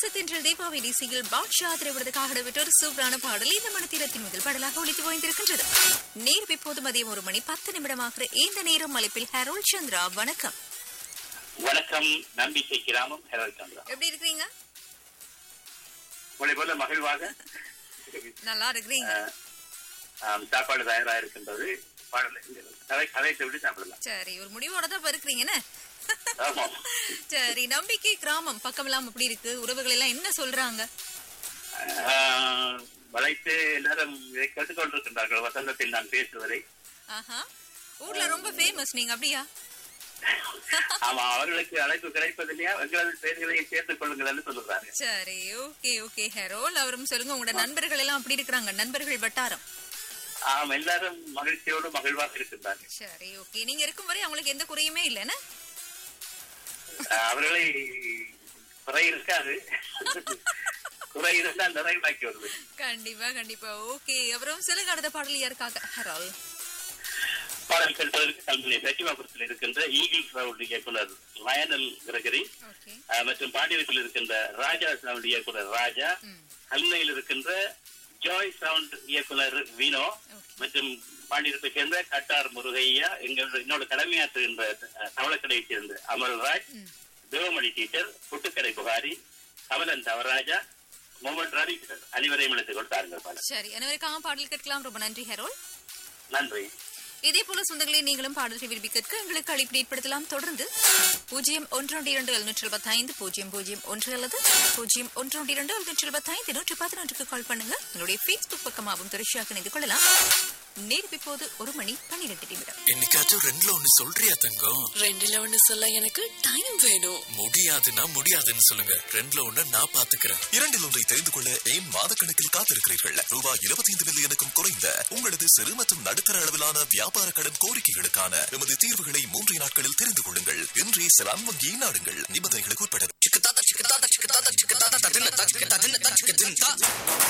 தேசத்தின் தீபாவளி இசையில் பாட்ஷா திரைப்படத்துக்காக இடம்பெற்ற ஒரு சூப்பரான பாடல் இந்த மனத்திரத்தின் முதல் பாடலாக ஒழித்து ஓய்ந்திருக்கின்றது நேரம் இப்போது மதியம் ஒரு மணி பத்து நிமிடமாகிற இந்த நேரம் அழைப்பில் ஹரோல் சந்திரா வணக்கம் வணக்கம் நம்பிக்கை கிராமம் ஹெரல் சந்திரா எப்படி இருக்கிறீங்க உங்களை போல மகிழ்வாக நல்லா இருக்கிறீங்க ஆம், சாப்பாடு தயாராக இருக்கின்றது பாடலை கதை கதைத்தை விட்டு சாப்பிடலாம் சரி ஒரு முடிவோட தான் இருக்கிறீங்க என்ன ஆமாம் சரி நம்பிக்கை கிராமம் பக்கம் எல்லாம் எப்படி இருக்கு உறவுகள் எல்லாம் என்ன சொல்றாங்க ஆஹ், வளைத்து எல்லாரும் இதை கேட்டுக்கொண்டிருக்கின்றார்கள் வசந்தத்தில் நான் பேசுவதை ஆஹா ஊர்ல ரொம்ப ஃபேமஸ் நீங்க அப்படியா ஆமா அவர்களுக்கு அழைப்பு கிடைப்பதில்லையா எங்களது பெயர்களையும் சேர்த்துக் கொள்ளுங்கள் என்று சொல்லுகிறார்கள் சரி ஓகே ஓகே ஹெரோல் அவரும் சொல்லுங்க உங்களோட நண்பர்கள் எல்லாம் அப்படி இருக்கிறாங்க நண்பர்கள் வட்டாரம் ஆம் எல்லாரும் மகிழ்ச்சியோடு மகிழ்வாக இருக்கின்றார்கள் சரி ஓகே நீங்க இருக்கும் வரை அவங்களுக்கு எந்த குறையுமே இல்லைன்னு ஆஹ், அவர்களை குறை இருக்காது குறை இருந்தால் நிறைவாக்கி வருது கண்டிப்பா கண்டிப்பா ஓகே அப்புறம் சொல்லுங்க அடுத்த பாடல் யாருக்காக ஹெரோல் பாடல் செல்வதற்கு கல்வி சச்சிமாபுரத்தில் இருக்கின்ற ஈகிள் சவுண்ட் இயக்குனர் லயனல் கிரகரி ஓகே அஹ், மற்றும் பாண்டியத்தில் இருக்கின்ற ராஜா சவுண்ட் இயக்குனர் ராஜா ம் கல்லையில் இருக்கின்ற ஜாய் சவுண்ட் இயக்குனர் வினோ ஓகே மற்றும் பாண்டியத்தை சேர்ந்த கட்டார் முருகையா எங்களோட என்னோட கடமையாற்றுகின்ற அஹ், தவளக்கடையைச் சேர்ந்த அமல்ராஜ் ம் தேவமணி டீச்சர் புட்டுக்கடை புகாரி கமலன் தவராஜா முகமது ரவி அனைவரையும் இணைத்துக் கொடுத்தார்கள் பாடல் சரி அனைவருக்காக பாடல் கேட்கலாம் ரொம்ப நன்றி ஹெரோல் நன்றி இதே போல சொந்தங்களே நீங்களும் பாடல்களை விரும்பி கேட்க எங்களுக்கு அழைப்பு ஏற்படுத்தலாம் தொடர்ந்து பூஜ்ஜியம் ஒன்று இரண்டு எழுநூற்றி எழுபத்தி ஐந்து பூஜ்ஜியம் பூஜ்ஜியம் ஒன்று அல்லது பூஜ்ஜியம் ஒன்று இரண்டு எழுநூற்றி எழுபத்தி ஐந்து நூற்றி பதினொன்றுக்கு கால் பண்ணுங்க எங்களுடைய ஃபேஸ்புக் பக்கமாகவும் தொடர்ச்சியாக இணைந்து கொள்ளலாம் நேரம் இப்போது ஒரு மணி பன்னிரெண்டு நிமிடம் என்னைக்காச்சும் ரெண்டுல ஒண்ணு சொல்றியா தங்கம் ரெண்டுல ஒண்ணு சொல்ல எனக்கு டைம் வேணும் முடியாதுன்னா முடியாதுன்னு சொல்லுங்க ரெண்டுல ஒண்ணு நான் பாத்துக்கிறேன் இரண்டில் ஒன்றை தெரிந்து கொள்ள ஏன் மாதக்கணக்கில் காத்திருக்கிறீர்கள் ரூபாய் இருபத்தி ஐந்து மில்லியனுக்கும் குறைந்த உங்களது சிறு மற்றும் நடுத்தர அளவிலான வியாபார கடன் கோரிக்கைகளுக்கான எமது தீர்வுகளை மூன்று நாட்களில் தெரிந்து கொள்ளுங்கள் இன்றே செலான் வங்கியை நாடுங்கள் நிபந்தனைகளுக்கு உட்பட